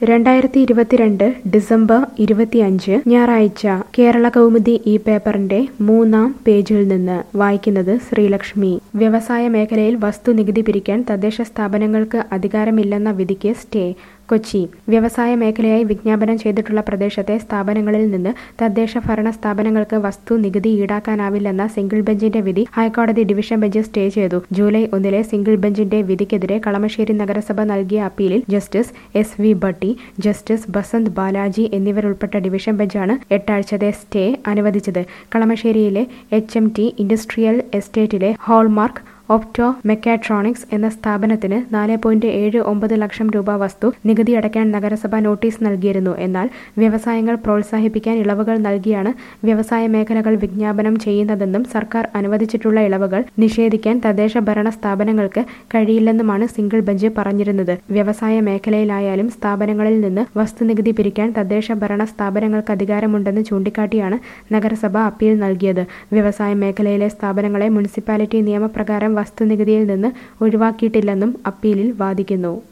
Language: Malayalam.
രണ്ടായിരത്തി ഇരുപത്തിരണ്ട് ഡിസംബർ ഇരുപത്തിയഞ്ച് ഞായറാഴ്ച കേരള കൗമുദി ഈ പേപ്പറിന്റെ മൂന്നാം പേജിൽ നിന്ന് വായിക്കുന്നത് ശ്രീലക്ഷ്മി വ്യവസായ മേഖലയിൽ വസ്തുനികുതി പിരിക്കാൻ തദ്ദേശ സ്ഥാപനങ്ങൾക്ക് അധികാരമില്ലെന്ന വിധിക്ക് സ്റ്റേ കൊച്ചി വ്യവസായ മേഖലയായി വിജ്ഞാപനം ചെയ്തിട്ടുള്ള പ്രദേശത്തെ സ്ഥാപനങ്ങളിൽ നിന്ന് തദ്ദേശ ഭരണ സ്ഥാപനങ്ങൾക്ക് വസ്തു നികുതി ഈടാക്കാനാവില്ലെന്ന സിംഗിൾ ബെഞ്ചിന്റെ വിധി ഹൈക്കോടതി ഡിവിഷൻ ബെഞ്ച് സ്റ്റേ ചെയ്തു ജൂലൈ ഒന്നിലെ സിംഗിൾ ബെഞ്ചിന്റെ വിധിക്കെതിരെ കളമശ്ശേരി നഗരസഭ നൽകിയ അപ്പീലിൽ justice S V Bhatti justice Basant Balaji എന്നിവരുൾപ്പെട്ട ഡിവിഷൻ ബെഞ്ചാണ് എട്ടാഴ്ചത്തെ സ്റ്റേ അനുവദിച്ചത് കളമശ്ശേരിയിലെ എച്ച് എം ടി ഇൻഡസ്ട്രിയൽ എസ്റ്റേറ്റിലെ ഹോൾമാർക്ക് ഓപ്റ്റോ മെക്കാട്രോണിക്സ് എന്ന സ്ഥാപനത്തിന് നാല് പോയിന്റ് ഏഴ് ഒമ്പത് ലക്ഷം രൂപ വസ്തു നികുതി അടയ്ക്കാൻ നഗരസഭ നോട്ടീസ് നൽകിയിരുന്നു എന്നാൽ വ്യവസായങ്ങൾ പ്രോത്സാഹിപ്പിക്കാൻ ഇളവുകൾ നൽകിയാണ് വ്യവസായ മേഖലകൾ വിജ്ഞാപനം ചെയ്യുന്നതെന്നും സർക്കാർ അനുവദിച്ചിട്ടുള്ള ഇളവുകൾ നിഷേധിക്കാൻ തദ്ദേശ ഭരണ സ്ഥാപനങ്ങൾക്ക് കഴിയില്ലെന്നുമാണ് സിംഗിൾ ബെഞ്ച് പറഞ്ഞിരുന്നത് വ്യവസായ മേഖലയിലായാലും സ്ഥാപനങ്ങളിൽ നിന്ന് വസ്തുനികുതി പിരിക്കാൻ തദ്ദേശ ഭരണ സ്ഥാപനങ്ങൾക്ക് അധികാരമുണ്ടെന്ന് ചൂണ്ടിക്കാട്ടിയാണ് നഗരസഭ അപ്പീൽ നൽകിയത് വ്യവസായ മേഖലയിലെ സ്ഥാപനങ്ങളെ മുനിസിപ്പാലിറ്റി നിയമപ്രകാരം വസ്തുനികുതിയിൽ നിന്ന് ഒഴിവാക്കിയിട്ടില്ലെന്നും അപ്പീലിൽ വാദിക്കുന്നു